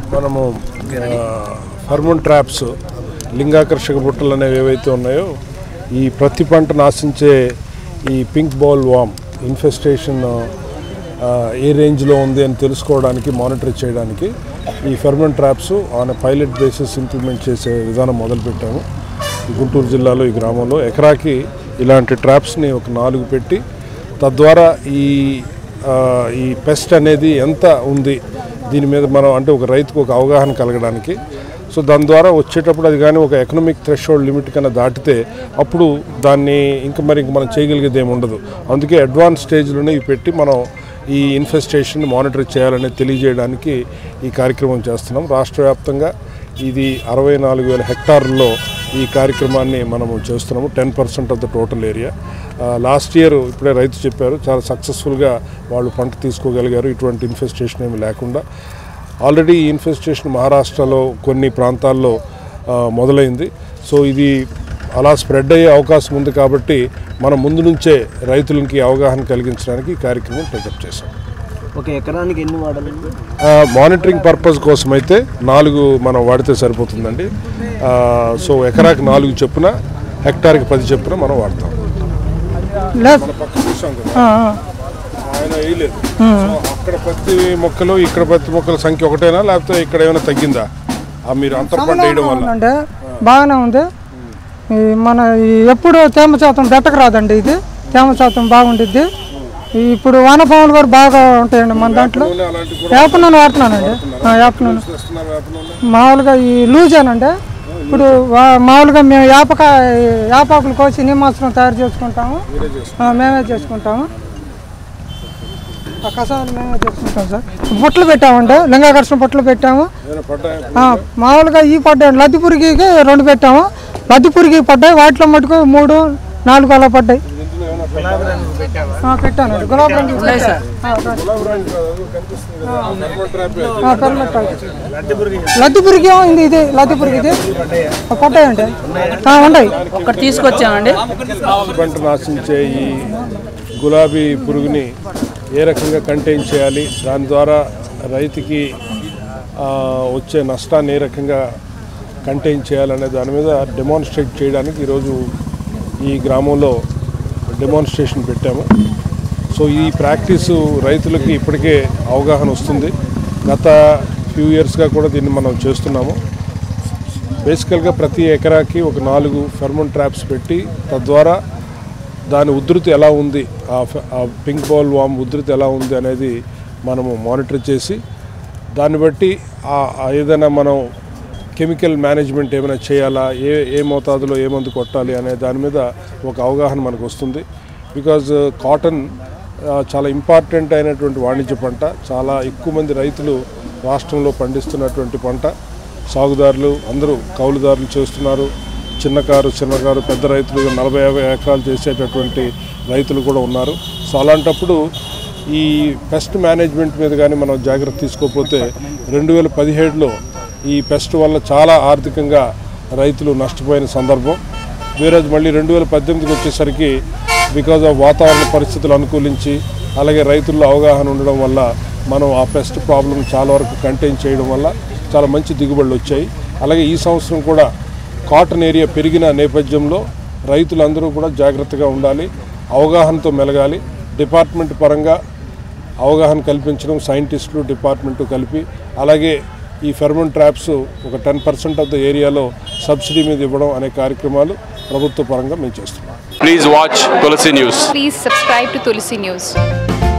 మనము ఫర్మన్ ట్రాప్స్ లింగాకర్షక బుట్టలు అనేవి ఏవైతే ఉన్నాయో ఈ ప్రతి పంట నాశించే ఈ పింక్ బాల్ వామ్ ఇన్ఫెస్టేషన్ ఏ రేంజ్లో ఉంది అని తెలుసుకోవడానికి మానిటర్ చేయడానికి ఈ pheromone traps on pilot basis implement చేసే విధానం మొదలుపెట్టాము ఈ గుంటూరు జిల్లాలో ఈ గ్రామంలో ఎకరాకి ఇలాంటి ట్రాప్స్ని ఒక నాలుగు పెట్టి తద్వారా ఈ ఆ, ఈ పెస్ట్ అనేది ఎంత ఉంది దీని మీద మనం అంటే ఒక రైతుకు ఒక అవగాహన కలగడానికి సో దాని ద్వారా వచ్చేటప్పుడు అది కానీ ఒక ఎకనామిక్ థ్రెషోల్డ్ లిమిట్ కన్నా దాటితే అప్పుడు దాన్ని ఇంకా మరి ఇంక మనం చేయగలిగేది ఏమి ఉండదు అందుకే అడ్వాన్స్ స్టేజ్లోనే ఇవి పెట్టి మనం ఈ ఇన్ఫెస్టేషన్ మానిటర్ చేయాలని తెలియజేయడానికి ఈ కార్యక్రమం చేస్తున్నాం రాష్ట్ర వ్యాప్తంగా ఇది అరవై నాలుగు వేల హెక్టార్లలో ఈ కార్యక్రమాన్ని మనము చేస్తున్నాము ten percent of the total area last year ఇప్పుడే రైతు చెప్పారు చాలా సక్సెస్ఫుల్గా వాళ్ళు పంట తీసుకోగలిగారు ఇటువంటి ఇన్ఫెస్టేషన్ ఏమి లేకుండా ఆల్రెడీ ఈ ఇన్ఫెస్టేషన్ మహారాష్ట్రలో కొన్ని ప్రాంతాల్లో ఆ, మొదలైంది సో ఇది అలా స్ప్రెడ్ అయ్యే అవకాశం ఉంది కాబట్టి మనం ముందు నుంచే రైతులకి అవగాహన కలిగించడానికి ఈ కార్యక్రమం టేకప్ చేశాం ఒక ఎకరానికి ఎన్ని వాడాలండి ఆ, మానిటరింగ్ పర్పస్ కోసం అయితే నాలుగు మనం వాడితే సరిపోతుందండి ఆ, సో ఎకరాకి నాలుగు చొప్పున హెక్టార్కి పది చొప్పున మనం వాడతాం లేదు మన పక్క చూసాం కదా ఆ, ఆ. ఆయన వేయలేదు సో అక్కడ పత్తి మొక్కలు ఇక్కడ పత్తి మొక్కల సంఖ్య ఒకటేనా లేకపోతే ఇక్కడ ఏమైనా తగ్గిందా ఆ మీరు అంతర పంట వేయడం వల్ల అంటే బాగానే ఉంది ఈ మన ఈ ఎప్పుడు తేమ శాతం బెట్టకు రాదండి ఇది తేమ శాతం బాగుండిద్ది ఈ ఇప్పుడు వానపాములు కూడా బాగా ఉంటాయండి మన దాంట్లో నూనె అలాంటివి కూడా వేప నూనె వాడుతున్నానండి ఆ, వేప నూనె తెస్తున్నారు వేప నూనె మామూలుగా ఈ లూజేనండి ఇప్పుడు వా- మామూలుగా మేము యాపకాయ యాపాకులు కోసి నిమ్మాసనం తయారు చేసుకుంటాము మీరే చేస్తారు ఆ, మేమే చేసుకుంటాము ఆ కషాయాలు మేమే చేసుకుంటాం సార్ బుట్టలు పెట్టామండి లింగాకర్షణ బుట్టలు పెట్టాము ఏమైనా పడ్డాయా ఆ, మామూలుగా ఈ పడ్డాయి లద్ది పురిగికి రెండు పెట్టాము లద్ది పురిగి పడ్డాయి వాటిలో మటుకు మూడు నాలుగు అలా పడ్డాయి ఇందులో ఏమైనా ఆ, పెట్టానండి గులాబీ రంగు పెట్టా. ఆ, రండి. గులాబీ రంగు కాదు, అది కనిపిస్తుంది కదా నార్మల్ ట్రాపే. ఆ, పెర్మనెంట్ రంగు. లద్ది పురిగి ఉంది ఇది లద్ది పురిగి ఇది ఆ, పడ్డాయండి ఆ, ఉన్నాయి ఒకటి తీసుకొచ్చామండి పంట నాశించే ఈ గులాబీ పురుగుని ఏ రకంగా కంటైన్ చేయాలి దాని ద్వారా రైతుకి ఆ, వచ్చే నష్టాన్ని ఏ రకంగా కంటైన్ చేయాలనే దాని మీద డెమాన్స్ట్రేట్ చేయడానికి ఈరోజు ఈ గ్రామంలో డెమాన్స్ట్రేషన్ పెట్టాము సో ఈ ప్రాక్టీసు రైతులకి ఇప్పటికే అవగాహన వస్తుంది గత ఫ్యూ ఇయర్స్గా కూడా దీన్ని మనం చేస్తున్నాము బేసికల్గా ప్రతి ఎకరాకి ఒక నాలుగు ఫెర్మన్ ట్రాప్స్ పెట్టి తద్వారా దాని ఉధృతి ఎలా ఉంది ఆ ఫె- ఆ పింక్ బాల్ వామ్ ఉధృతి ఎలా ఉంది అనేది మనము మానిటర్ చేసి దాన్ని బట్టి ఆ ఆ ఏదైనా మనం కెమికల్ మేనేజ్మెంట్ ఏమైనా చేయాలా ఏ ఏ మోతాదులో ఏ మందు కొట్టాలి అనే దాని మీద ఒక అవగాహన మనకు వస్తుంది బికాజ్ కాటన్ ఆ, చాలా ఇంపార్టెంట్ అయినటువంటి వాణిజ్య పంట చాలా ఎక్కువ మంది రైతులు రాష్ట్రంలో పండిస్తున్నటువంటి పంట సాగుదారులు అందరూ కౌలుదారులు చేస్తున్నారు చిన్నకారు చిన్నకారు పెద్ద రైతులు నలభై యాభై ఎకరాలు చేసేటటువంటి రైతులు కూడా ఉన్నారు సో అలాంటప్పుడు ఈ పెస్ట్ మేనేజ్మెంట్ మీద కానీ మనం జాగ్రత్త తీసుకోకపోతే రెండు వేల పదిహేడులో ఈ పెస్ట్ వల్ల చాలా ఆర్థికంగా రైతులు నష్టపోయిన సందర్భం వేరే మళ్ళీ రెండు వేల పద్దెనిమిదికి వచ్చేసరికి బికాజ్ ఆఫ్ వాతావరణ పరిస్థితులు అనుకూలించి అలాగే రైతుల్లో అవగాహన ఉండడం వల్ల మనం ఆ పెస్ట్ ప్రాబ్లం చాలా వరకు కంటైన్ చేయడం వల్ల చాలా మంచి దిగుబడులు వచ్చాయి అలాగే ఈ సంవత్సరం కూడా కాటన్ ఏరియా పెరిగిన నేపథ్యంలో రైతులందరూ కూడా జాగ్రత్తగా ఉండాలి అవగాహనతో మెలగాలి డిపార్ట్మెంట్ పరంగా అవగాహన కల్పించడం సైంటిస్టులు డిపార్ట్మెంటు కలిపి అలాగే ఈ ఫెర్మన్ ట్రాప్స్ ఒక టెన్ పర్సెంట్ ఆఫ్ ద ఏరియాలో సబ్సిడీ మీద ఇవ్వడం అనే కార్యక్రమాలు ప్రభుత్వ పరంగా మేము చేస్తున్నాం Please watch Tulsi News. Please subscribe to Tulsi News.